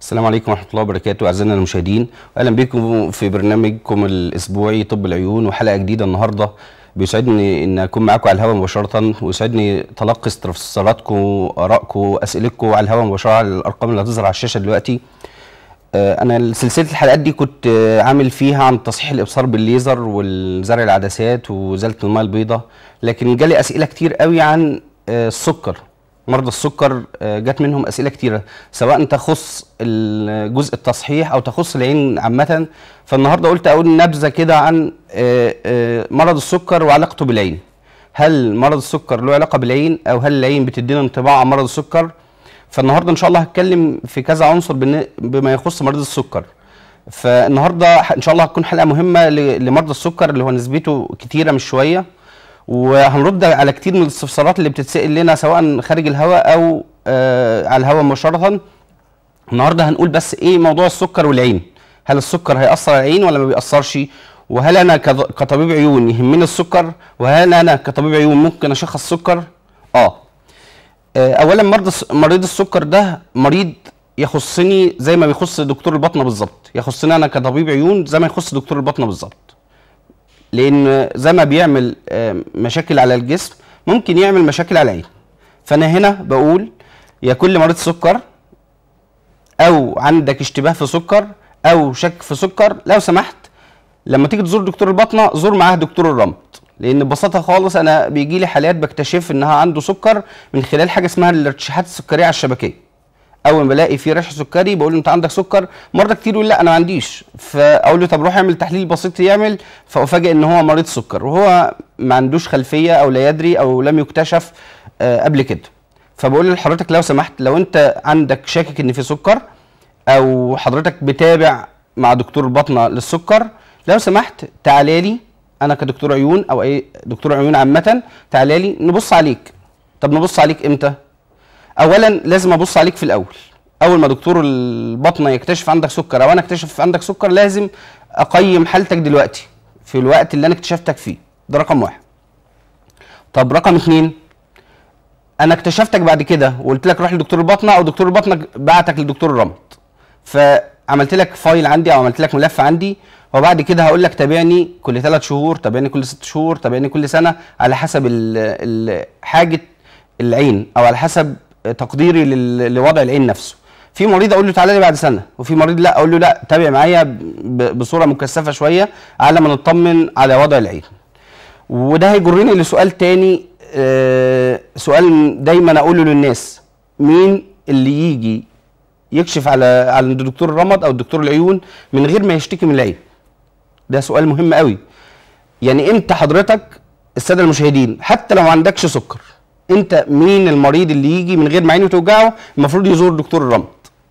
السلام عليكم ورحمة الله وبركاته أعزائنا المشاهدين وأهلا بكم في برنامجكم الأسبوعي طب العيون وحلقة جديدة النهاردة بيسعدني إن أكون معاكم على الهواء مباشرة ويسعدني تلقي استفساراتكم آرائكم أسئلتكم على الهواء مباشرة على الأرقام اللي هتظهر على الشاشة دلوقتي آه، أنا سلسلة الحلقات دي كنت آه، عامل فيها عن تصحيح الإبصار بالليزر والزرع العدسات وإزالة الماء البيضاء لكن جالي أسئلة كتير قوي عن آه، السكر مرضى السكر آه، جات منهم اسئله كتيره سواء تخص ال- جزء التصحيح او تخص العين عامه فالنهارده قلت اقول نبذه كده عن آه، آه، مرض السكر وعلاقته بالعين هل مرض السكر له علاقه بالعين او هل العين بتدينا انطباع عن مرض السكر فالنهارده ان شاء الله هتكلم في كذا عنصر بالن- بما يخص مريض السكر فالنهارده ح- ان شاء الله هتكون حلقه مهمه ل- لمرضى السكر اللي هو نسبته كتيره مش شويه وهنرد على كتير من الاستفسارات اللي بتتسال لنا سواء خارج الهواء او آه على الهواء مباشره النهارده هنقول بس ايه موضوع السكر والعين هل السكر هيأثر على العين ولا ما بيأثرش وهل انا كض- كطبيب عيون يهمني السكر وهل انا كطبيب عيون ممكن اشخص سكر اه آه، اولا مرض الس- مريض السكر ده مريض يخصني زي ما بيخص دكتور البطنه بالظبط يخصني انا كطبيب عيون زي ما يخص دكتور البطنه بالظبط لان زي ما بيعمل آه، مشاكل على الجسم ممكن يعمل مشاكل على العين فانا هنا بقول يا كل مريض سكر او عندك اشتباه في سكر او شك في سكر لو سمحت لما تيجي تزور دكتور البطنه زور معاه دكتور الرمد لان ببساطه خالص انا بيجي لي حالات بكتشف انها عنده سكر من خلال حاجه اسمها الارتشاحات السكريه على الشبكيه اول ما بلاقي في رشح سكري بقول له انت عندك سكر مرضى كتير يقول لا انا ما عنديش فاقول له طب روح اعمل تحليل بسيط يعمل فافاجئ ان هو مريض سكر وهو ما عندوش خلفيه او لا يدري او لم يكتشف آه، قبل كده فبقول لحضرتك لو سمحت لو انت عندك شاكك ان في سكر او حضرتك بتابع مع دكتور البطنه للسكر لو سمحت تعالى لي انا كدكتور عيون او اي دكتور عيون عامه تعالى لي نبص عليك طب نبص عليك امتى اولا لازم ابص عليك في الاول اول ما دكتور البطنه يكتشف عندك سكر او انا اكتشف عندك سكر لازم اقيم حالتك دلوقتي في الوقت اللي انا اكتشفتك فيه ده رقم واحد طب رقم اتنين انا اكتشفتك بعد كده وقلت لك روح لدكتور البطنه او دكتور البطنه بعتك لدكتور الرمد فعملت لك فايل عندي او عملت لك ملف عندي وبعد كده هقول لك تابعني كل ثلاث شهور تابعني كل ست شهور تابعني كل سنه على حسب ال- ال- حاجه العين او على حسب تقديري لل- لوضع العين نفسه في مريض اقول له تعالى لي بعد سنه وفي مريض لا اقول له لا تابع معايا ب- بصوره مكثفه شويه على ما نطمن على وضع العين وده هيجرني لسؤال تاني آه سؤال دايما اقوله للناس مين اللي يجي يكشف على على دكتور الرمد او دكتور العيون من غير ما يشتكي من العين ده سؤال مهم قوي يعني انت حضرتك الساده المشاهدين حتى لو ما عندكش سكر انت مين المريض اللي يجي من غير ما عينه توجعه المفروض يزور دكتور الرمد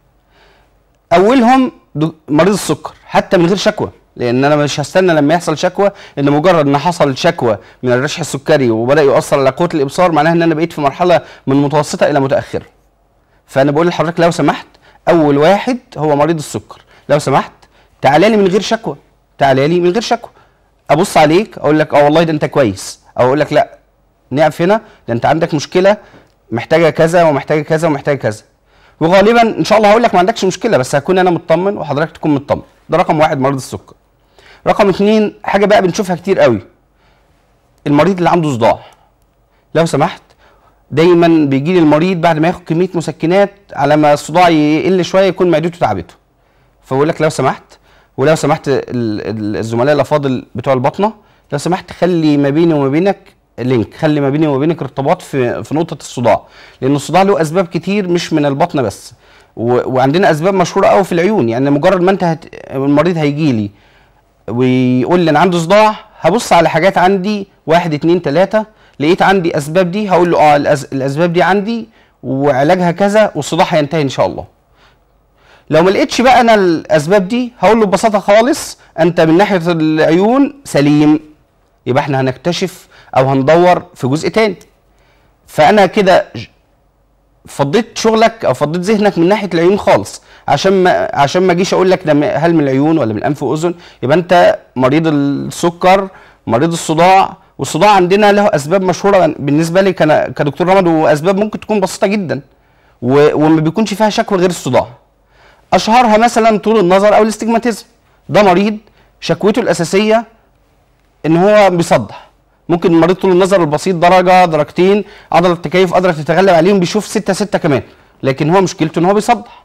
اولهم دك- مريض السكر حتى من غير شكوى لان انا مش هستنى لما يحصل شكوى ان مجرد ان حصل شكوى من الرشح السكري وبدا يؤثر على قوه الابصار معناها ان انا بقيت في مرحله من متوسطه الى متاخره فانا بقول لحضرتك لو سمحت اول واحد هو مريض السكر لو سمحت تعالى لي من غير شكوى تعالى لي من غير شكوى ابص عليك اقول لك اه والله ده انت كويس او اقول لك لا نقف هنا ده انت عندك مشكله محتاجه كذا ومحتاجه كذا ومحتاجه كذا وغالبا ان شاء الله هقول لك ما عندكش مشكله بس هكون انا مطمن وحضرتك تكون مطمن ده رقم واحد مريض السكر رقم اتنين حاجه بقى بنشوفها كتير قوي المريض اللي عنده صداع لو سمحت دايما بيجي لي المريض بعد ما ياخد كميه مسكنات على ما الصداع يقل شويه يكون معدته تعبته فبقول لك لو سمحت ولو سمحت ال- ال- الزملاء الافاضل بتوع البطنه لو سمحت خلي ما بيني وما بينك لينك خلي ما بيني وما بينك ارتباط في في نقطه الصداع لان الصداع له اسباب كتير مش من البطنه بس و... وعندنا اسباب مشهوره قوي في العيون يعني مجرد ما انت هت... المريض هيجي لي ويقول لي انا عندي صداع هبص على حاجات عندي واحد اتنين تلاته لقيت عندي اسباب دي هقول له اه الأز... الاسباب دي عندي وعلاجها كذا والصداع هينتهي ان شاء الله لو ما لقيتش بقى انا الاسباب دي هقول له ببساطه خالص انت من ناحيه العيون سليم يبقى احنا هنكتشف او هندور في جزء تاني فانا كده ج- فضيت شغلك او فضيت ذهنك من ناحيه العيون خالص عشان ما عشان ما اجيش اقول لك ده م- هل من العيون ولا من الانف واذن يبقى انت مريض السكر مريض الصداع والصداع عندنا له اسباب مشهوره بالنسبه لي كان- كدكتور رمض واسباب ممكن تكون بسيطه جدا و- وما بيكونش فيها شكوى غير الصداع اشهرها مثلا طول النظر او الاستجماتيزم ده مريض شكوته الاساسيه ان هو بيصدح ممكن مريض طول النظر البسيط درجه درجتين عضله التكيف قادره تتغلب عليهم بيشوف 6 6 كمان لكن هو مشكلته ان هو بيصدح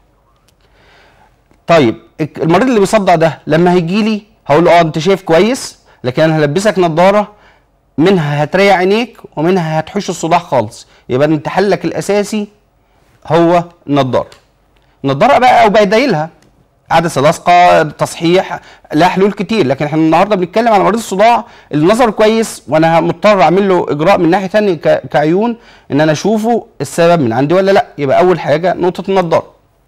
طيب المريض اللي بيصدع ده لما هيجي لي هقول له اه انت شايف كويس لكن انا هلبسك نظاره منها هتريح عينيك ومنها هتحوش الصداع خالص يبقى انت حلك الاساسي هو النضاره النضاره بقى او بدايلها عدسه لاصقه تصحيح لها حلول كتير لكن احنا النهارده بنتكلم على مريض الصداع النظر كويس وانا مضطر اعمل له اجراء من ناحيه ثانيه كعيون ان انا اشوفه السبب من عندي ولا لا يبقى اول حاجه نقطه النضاره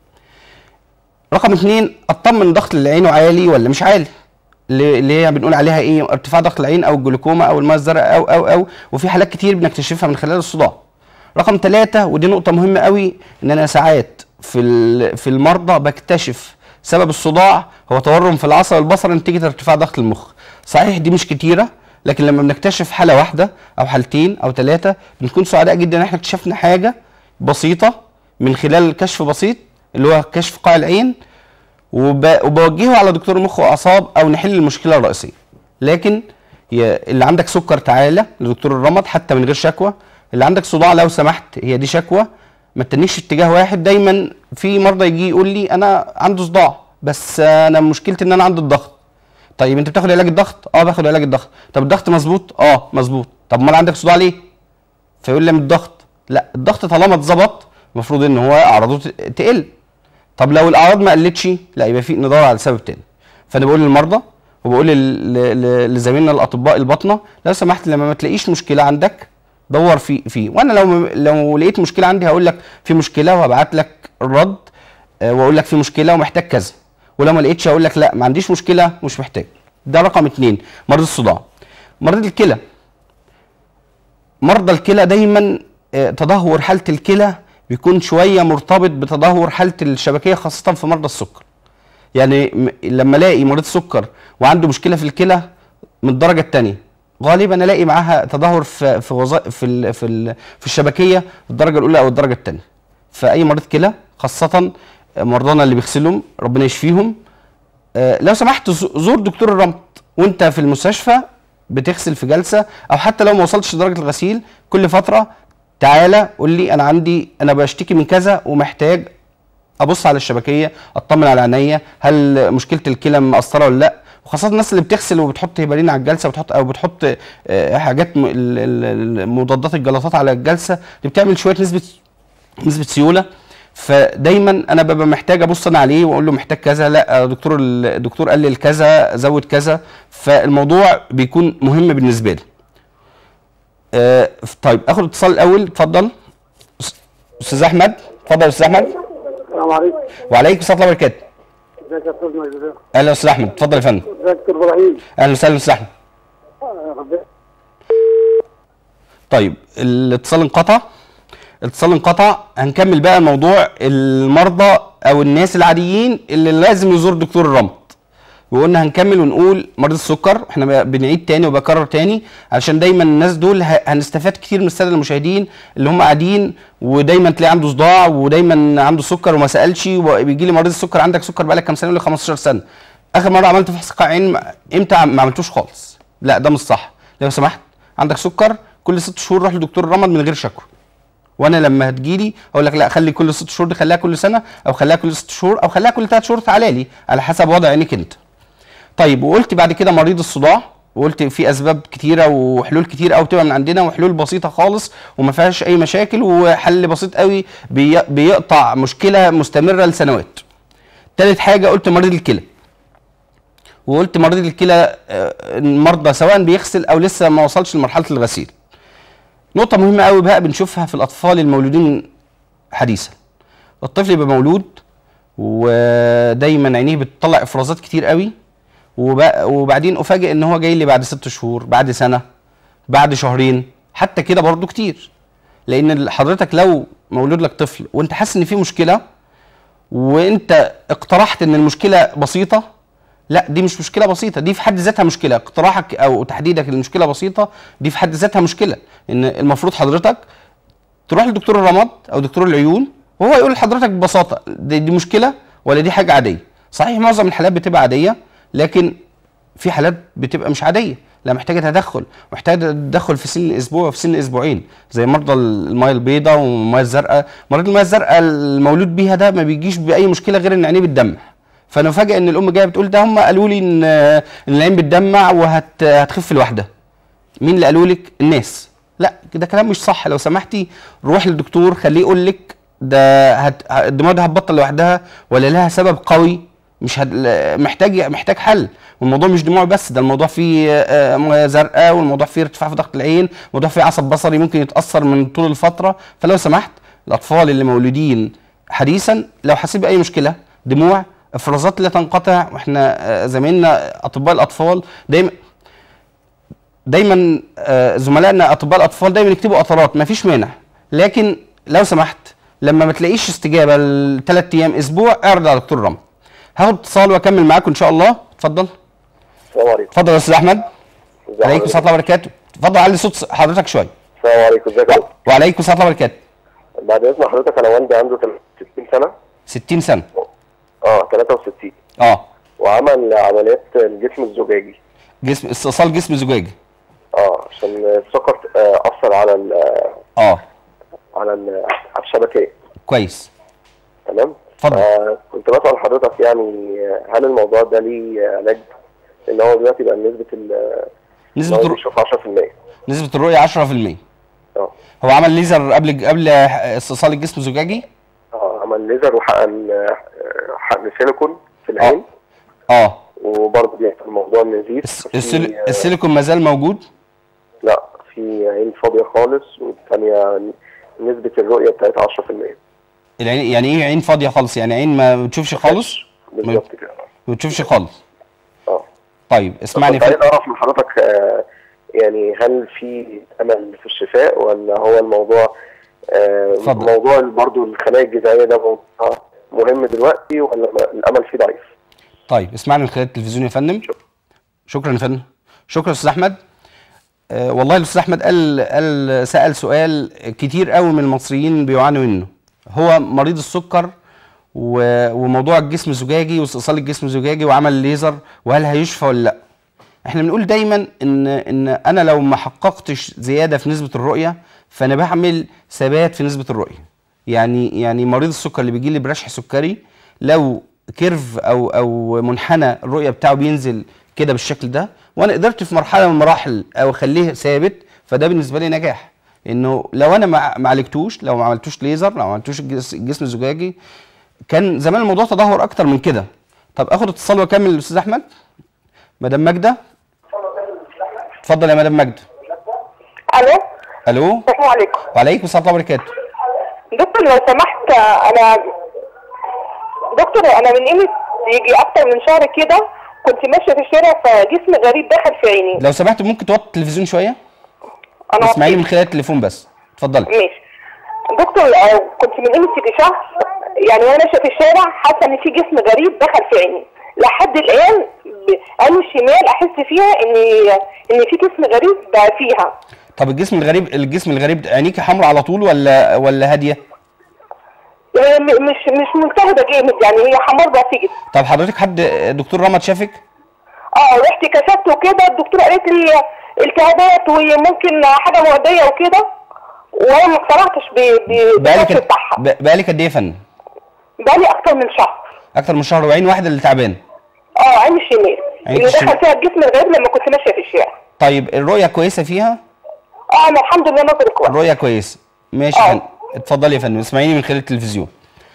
رقم اثنين اطمن ضغط اللي عينه عالي ولا مش عالي اللي هي بنقول عليها ايه ارتفاع ضغط العين او الجلوكوما او الماء الزرقاء او او او وفي حالات كتير بنكتشفها من خلال الصداع رقم ثلاثة ودي نقطة مهمة قوي ان انا ساعات في في المرضى بكتشف سبب الصداع هو تورم في العصب البصري نتيجة ارتفاع ضغط المخ صحيح دي مش كتيرة لكن لما بنكتشف حالة واحدة او حالتين او ثلاثة بنكون سعداء جدا ان احنا اكتشفنا حاجة بسيطة من خلال كشف بسيط اللي هو كشف قاع العين وبوجهه على دكتور مخ واعصاب او نحل المشكله الرئيسيه لكن اللي عندك سكر تعالى لدكتور الرمد حتى من غير شكوى اللي عندك صداع لو سمحت هي دي شكوى ما تنيش اتجاه واحد دايما في مرضى يجي يقول لي انا عنده صداع بس انا مشكلتي ان انا عندي الضغط طيب انت بتاخد علاج الضغط اه باخد علاج الضغط طب الضغط مظبوط اه مظبوط طب امال عندك صداع ليه فيقول لي من الضغط لا الضغط طالما اتظبط المفروض ان هو اعراضه تقل طب لو الاعراض ما قلتش لا يبقى في ندور على سبب تاني فانا بقول للمرضى وبقول لزميلنا الاطباء الباطنه لو سمحت لما ما تلاقيش مشكله عندك دور في فيه وانا لو لو لقيت مشكله عندي هقول لك في مشكله وهبعت لك الرد آه، واقول لك في مشكله ومحتاج كذا ولو ما لقيتش هقول لك لا ما عنديش مشكله مش محتاج ده رقم اثنين مريض الصداع مريض الكلى مرضى الكلى دايما آه، تدهور حاله الكلى بيكون شويه مرتبط بتدهور حاله الشبكيه خاصه في مرضى السكر يعني لما الاقي مريض سكر وعنده مشكله في الكلى من الدرجه الثانيه غالبا الاقي معاها تدهور في في وظائف في ال في ال في الشبكيه الدرجه الاولى او الدرجه الثانيه فاي مريض كلى خاصه مرضانا اللي بيغسلهم ربنا يشفيهم آه، لو سمحت زور دكتور الرمد وانت في المستشفى بتغسل في جلسه او حتى لو ما وصلتش لدرجه الغسيل كل فتره تعالى قول لي انا عندي انا بشتكي من كذا ومحتاج ابص على الشبكيه اطمن على عينيا هل مشكله الكلى مأثره ولا لا وخاصه الناس اللي بتغسل وبتحط هيبرين على الجلسه وبتحط او بتحط آه، حاجات مضادات الجلطات على الجلسه دي بتعمل شويه نسبه نسبه سيوله فدايما انا ببقى محتاج ابص انا عليه واقول له محتاج كذا لا دكتور الدكتور قلل كذا زود كذا فالموضوع بيكون مهم بالنسبه لي آه طيب اخد اتصال الاول اتفضل استاذ احمد اتفضل يا استاذ احمد السلام عليكم وعليكم السلام ورحمه الله وبركاته ازيك يا استاذ مجدي اهلا يا استاذ احمد اتفضل يا فندم ازيك يا دكتور ابراهيم اهلا وسهلا استاذ احمد آه، طيب الاتصال انقطع الاتصال انقطع هنكمل بقى موضوع المرضى او الناس العاديين اللي لازم يزور دكتور الرمد وقلنا هنكمل ونقول مريض السكر احنا بنعيد تاني وبكرر تاني عشان دايما الناس دول هنستفاد كتير من الساده المشاهدين اللي هم قاعدين ودايما تلاقي عنده صداع ودايما عنده سكر وما سالش وبيجي لي مريض السكر عندك سكر بقالك كام سنه يقول لي 15 سنه اخر مره عملت فحص قاع عين امتى ما عملتوش خالص لا ده مش صح لو سمحت عندك سكر كل ست شهور روح لدكتور الرمد من غير شكوى وانا لما هتجيلي اقول لك لا خلي كل ست شهور دي خليها كل سنه او خليها كل ست شهور او خليها كل ثلاث شهور تعالى لي على حسب وضع عينيك انت طيب وقلت بعد كده مريض الصداع وقلت في اسباب كتيره وحلول كتير قوي بتبقى من عندنا وحلول بسيطه خالص وما فيهاش اي مشاكل وحل بسيط قوي بيقطع مشكله مستمره لسنوات تالت حاجه قلت مريض الكلى وقلت مريض الكلى آه، المرضى سواء بيغسل او لسه ما وصلش لمرحله الغسيل نقطه مهمه قوي بقى بنشوفها في الاطفال المولودين حديثا الطفل يبقى مولود ودايما عينيه بتطلع افرازات كتير قوي وبعدين افاجئ ان هو جاي لي بعد ست شهور بعد سنه بعد شهرين حتى كده برضو كتير لان حضرتك لو مولود لك طفل وانت حاسس ان في مشكله وانت اقترحت ان المشكله بسيطه لا دي مش مشكله بسيطه دي في حد ذاتها مشكله اقتراحك او تحديدك للمشكله بسيطه دي في حد ذاتها مشكله ان المفروض حضرتك تروح لدكتور الرمد او دكتور العيون وهو يقول لحضرتك ببساطه دي, دي مشكله ولا دي حاجه عاديه صحيح معظم الحالات بتبقى عاديه لكن في حالات بتبقى مش عاديه لا محتاجه تدخل محتاجه تدخل في سن اسبوع وفي سن اسبوعين زي مرضى الميه البيضاء والميه الزرقاء مريض الميه الزرقاء المولود بيها ده ما بيجيش باي مشكله غير ان عينيه بتدمع فانا فاجئ ان الام جايه بتقول ده هم قالوا لي ان ان العين بتدمع وهتخف لوحدها مين اللي قالوا لك الناس لا ده كلام مش صح لو سمحتي روح للدكتور خليه يقول لك ده هت... الدموع دي هتبطل لوحدها ولا لها سبب قوي مش هت... محتاج محتاج حل والموضوع مش دموع بس ده الموضوع فيه آه، ميه زرقاء والموضوع فيه ارتفاع في ضغط العين الموضوع فيه عصب بصري ممكن يتاثر من طول الفتره فلو سمحت الاطفال اللي مولودين حديثا لو حسيت باي مشكله دموع افرازات لا تنقطع واحنا آه، زمايلنا اطباء الاطفال دايما دايما آه، زملائنا اطباء الاطفال دايما يكتبوا قطرات مفيش مانع لكن لو سمحت لما ما تلاقيش استجابه لثلاث ايام اسبوع اعرض على دكتور رامي هاخد اتصال واكمل معاكم ان شاء الله اتفضل السلام عليكم اتفضل يا استاذ احمد ازي عليكم السلام ورحمه الله وبركاته اتفضل علي صوت حضرتك شويه السلام عليكم ازيك يا دكتور؟ وعليكم السلام ورحمه الله وبركاته بعد اذن حضرتك انا والدي عنده 60 سنه 60 سنه اه 63 اه وعمل عمليات الجسم الزجاجي جسم استئصال جسم زجاجي اه عشان السكر آه، اثر على ال اه على ال على الشبكيه كويس تمام اتفضل. آه كنت بسال حضرتك يعني هل الموضوع ده ليه علاج ان هو دلوقتي بقى نسبه ال إن نسبه هو الر... بيشوف 10% نسبه الرؤيه 10% اه هو عمل ليزر قبل قبل استئصال الجسم الزجاجي اه عمل ليزر وحقن آه، حقن سيليكون في العين اه وبرضه بيحصل موضوع النزيف الس- في- السيل... آه، السيليكون ما زال موجود لا في عين فاضية خالص والثانية نسبة الرؤية بتاعتها 10% العين يعني ايه عين فاضيه خالص يعني عين ما بتشوفش خالص بالظبط كده ما بتشوفش خالص اه طيب اسمعني كنت عايز ف... اعرف من حضرتك آه، يعني هل في امل في الشفاء ولا هو الموضوع آه، اتفضل. موضوع برضو الخلايا الجذعية ده موضوع مهم دلوقتي ولا الامل فيه ضعيف؟ طيب اسمعني من خلال التلفزيون يا فندم شكرا. شكرا يا فندم شكرا استاذ احمد آه والله الاستاذ احمد قال قال سال سؤال كتير قوي من المصريين بيعانوا منه هو مريض السكر و- وموضوع الجسم الزجاجي واستئصال الجسم الزجاجي وعمل ليزر وهل هيشفى ولا لا احنا بنقول دايما ان ان انا لو ما حققتش زياده في نسبه الرؤيه فانا بعمل ثبات في نسبه الرؤيه يعني يعني مريض السكر اللي بيجي لي برشح سكري لو كيرف او او منحنى الرؤيه بتاعه بينزل كده بالشكل ده وانا قدرت في مرحله من المراحل او اخليه ثابت فده بالنسبه لي نجاح انه لو انا ما ما عالجتوش لو ما عملتوش ليزر لو ما عملتوش الجس- الجسم الزجاجي كان زمان الموضوع تدهور اكتر من كده طب اخد اتصال واكمل الاستاذ احمد مدام ماجده اتفضل يا مدام ماجده الو الو السلام عليكم وعليكم السلام ورحمه الله وبركاته دكتور لو سمحت انا دكتور انا من قيمه يجي اكتر من شهر كده كنت ماشيه في الشارع فجسم غريب دخل في عيني لو سمحت ممكن توطي التلفزيون شويه انا اسمعيني من خلال التليفون بس اتفضلي ماشي دكتور آه، كنت من قيمه يجي شهر يعني وانا ماشيه في الشارع حاسه ان في جسم غريب دخل في عيني لحد الان ب- عيني الشمال احس فيها ان ان في جسم غريب بقى فيها طب الجسم الغريب الجسم الغريب ده عينيكي حمراء على طول ولا ولا هاديه يعني م- مش مش ملتهبه جامد يعني هي حمار بسيط طب حضرتك حد دكتور رمض شافك اه رحت كشفت وكده الدكتوره قالت لي التهابات وممكن حاجه معديه وكده وانا ما اقتنعتش ب- ب- بقالك بالكشف بتاعها ب- بقالك قد ايه يا فندم بقالي اكتر من شهر اكتر من شهر وعين واحده اللي تعبان اه عين الشمال عين اللي الشمال. دخل فيها الجسم الغريب لما كنت ماشيه في الشارع طيب الرؤيه كويسه فيها اه انا الحمد لله نظري كويس الرؤيه كويسه ماشي يا آه. فندم اتفضلي يا فندم اسمعيني من خلال التلفزيون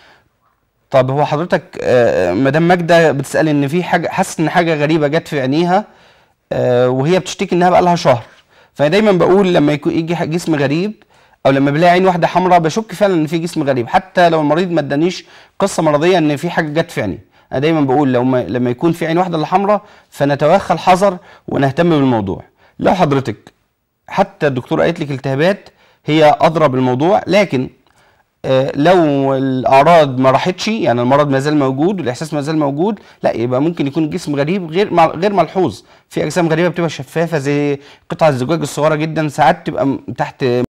طب هو حضرتك آه، مدام ماجده بتسال ان في حاجه حاسس ان حاجه غريبه جت في عينيها آه، وهي بتشتكي انها بقى لها شهر فانا دايما بقول لما يكون يجي ح- جسم غريب او لما بلاقي عين واحده حمراء بشك فعلا ان في جسم غريب حتى لو المريض ما ادانيش قصه مرضيه ان في حاجه جت في عيني انا دايما بقول لو ما لما يكون في عين واحده اللي حمراء فنتوخى الحذر ونهتم بالموضوع لو حضرتك حتى الدكتور قالت لك التهابات هي ادرى بالموضوع لكن آه، لو الاعراض ما راحتش يعني المرض ما زال موجود والاحساس ما زال موجود لا يبقى ممكن يكون الجسم غريب غير مع- غير ملحوظ في اجسام غريبه بتبقى شفافه زي قطع الزجاج الصغيره جدا ساعات تبقى م- تحت